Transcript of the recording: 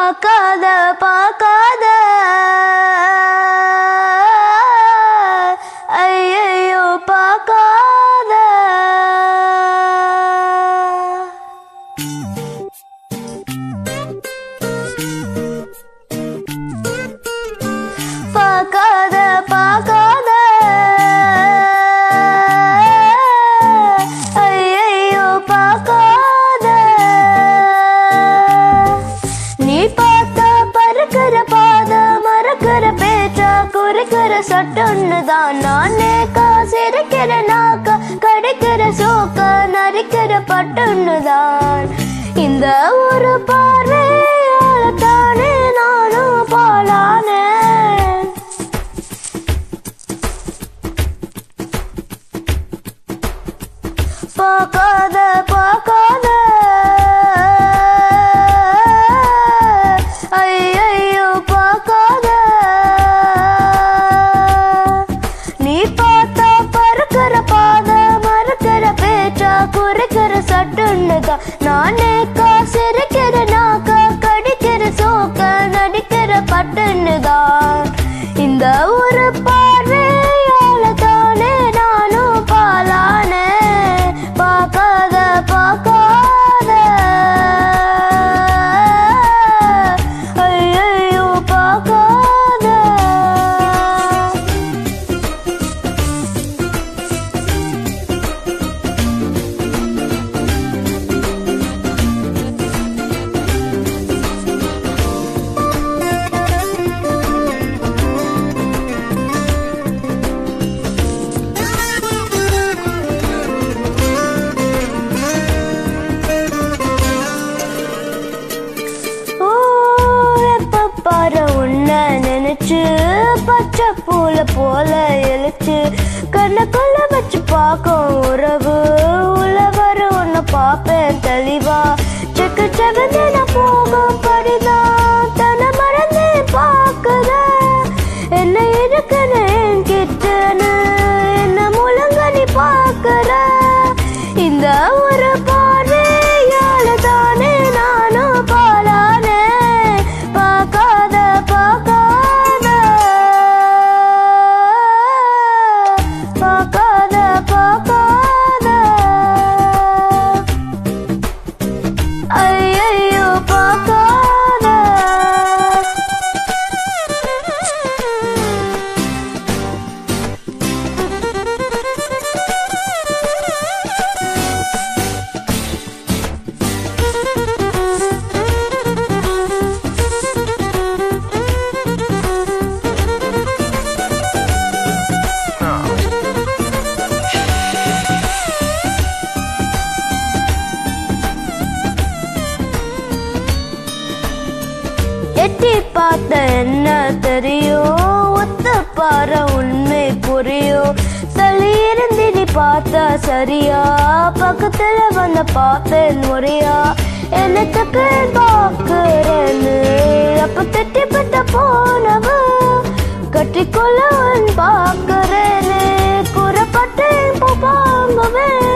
பார்க்காத பார்க்காத ஐயையோ பார்க்காத பார்க்காத பார்க்காத ஐயையோ பார்க்காத நீ பார்த்தா பறக்கிற பாத மறக்கிற பேச்சா குறைக்கிற சட்டொன்னு தான் நானே காசிருக்கிற நாக்க கடிக்கிற சோக்க நரிக்கிற பட்டொன்னு தான் இந்த ஒரு பார்வையால தானே நானும் பாலானேன் பார்க்காத பார்க்காத ஐயையோ பார்க்காத நீ பார்த்தா பறக்கிற பாத மறக்கிற பேச்சா குறைக்கிற சட்டுன்னுதான் நானே காசிருக்கிற நாக்க கடிக்கிற சோக்க நடிக்கிற பட்டுன்னுதான் இந்த ஒரு பார்வையால தானே நானும் பாலானே பார்க்காத பார்க்காத ஐயையோ பார்க்காத ஓ, எப்ப பாரு உன்னை நினைச்சு பச்சை பூல போல எழுச்சு கண்ணுக்குள்ள வச்சு பார்க்கும் உறவு உழவர் உன்னை பார்ப்பேன் தெளிவா செக்கு செவந்து நான் போகும் படிதான் தன மறந்து பார்க்குற என்ன இருக்குன்னு என்கிட்டன்னு என்ன முழங்க நீ பார்க்குற இந்த ஒரு பார்வையால தானே நானும் பாலானே பார்க்காத பார்க்காத பார்க்காத பார்க்காத ஐயையோ பார்க்காத எட்டி பார்த்த என்ன தெரியும் ஒத்து பார உண்மை புரியும் தள்ளி இருந்து நீ பார்த்தா சரியா பக்கத்துல வந்து பார்ப்பேன் முறையா என்னத்துக்கு பார்க்கிறேன்னு அப்ப திட்டிப்பட்ட போனவ கட்டிக்கொள்ள பார்க்கிறேன்னு கூறப்பட்டேன் பாங்குவேன்